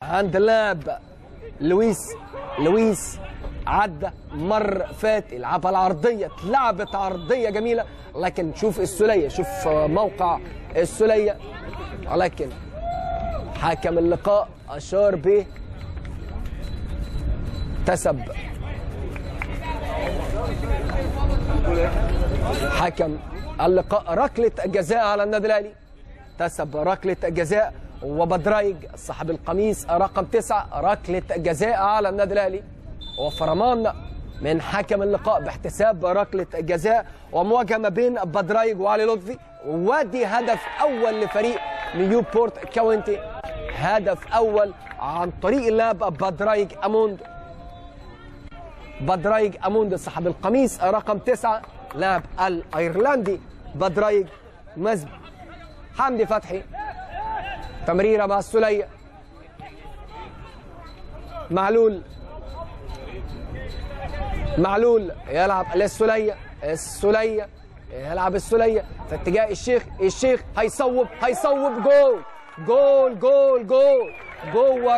عند لاب لويس لويس عدى مر فات يلعبها العرضيه اتلعبت عرضيه جميله لكن شوف السوليه شوف موقع السوليه ولكن حكم اللقاء اشار به تسب حكم اللقاء ركله جزاء على النادي الاهلي تسب ركله جزاء وبدرايج صاحب القميص رقم تسعة ركله جزاء على النادي الاهلي وفرمان من حكم اللقاء باحتساب ركله جزاء ومواجهه ما بين بدرايج وعلي لطفي وادي هدف اول لفريق نيوبورت كاونتي هدف اول عن طريق اللعب بدرايج اموند بدرايج اموند صاحب القميص رقم تسعة لاعب الايرلندي بدرايج مزب حمدي فتحي تمريره مع السوليه معلول معلول يلعب للسوليه السوليه يلعب السوليه في اتجاه الشيخ الشيخ هيصوب هيصوب جول جول جول جول جوه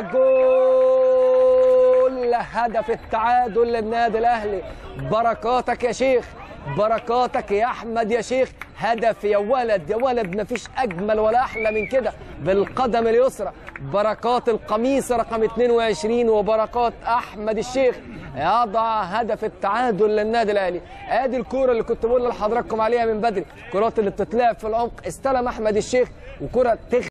جول هدف التعادل للنادي الاهلي بركاتك يا شيخ بركاتك يا احمد يا شيخ هدف يا ولد يا ولد مفيش اجمل ولا احلى من كده بالقدم اليسرى بركات القميص رقم 22 وبركات احمد الشيخ يضع هدف التعادل للنادي الاهلي ادي الكوره اللي كنت بقول لحضراتكم عليها من بدري الكرات اللي بتتلعب في العمق استلم احمد الشيخ وكره تخ